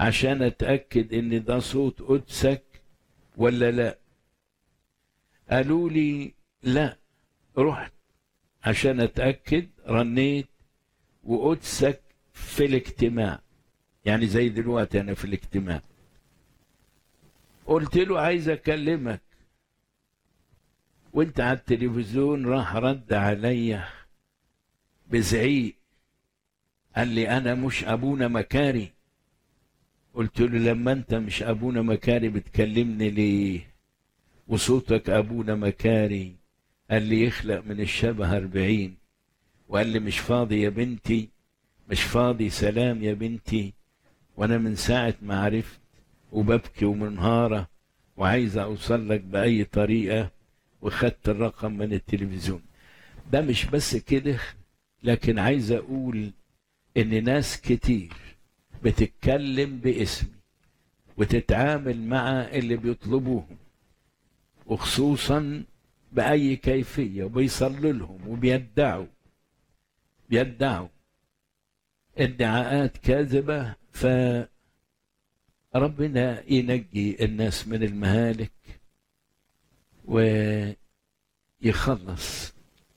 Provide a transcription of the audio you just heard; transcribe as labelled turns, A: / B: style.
A: عشان اتاكد ان ده صوت قدسك ولا لا قالوا لي لا رحت عشان اتاكد رنيت وقدسك في الاجتماع يعني زي دلوقتي انا في الاجتماع قلت له عايز اكلمك وانت على التلفزيون راح رد عليا بزعيق قال لي انا مش ابونا مكاري قلت له لما انت مش ابونا مكاري بتكلمني ليه وصوتك ابونا مكاري قال لي يخلق من الشبه أربعين وقال لي مش فاضي يا بنتي مش فاضي سلام يا بنتي وانا من ساعة ما عرفت وببكي ومنهارة وعايز اوصل لك بأي طريقة وخدت الرقم من التلفزيون ده مش بس كده لكن عايز اقول ان ناس كتير بتتكلم باسمي وتتعامل مع اللي بيطلبوهم وخصوصا بأي كيفية وبيصلوا لهم وبيدعوا بيدعوا ادعاءات كاذبة فربنا ينجي الناس من المهالك ويخلص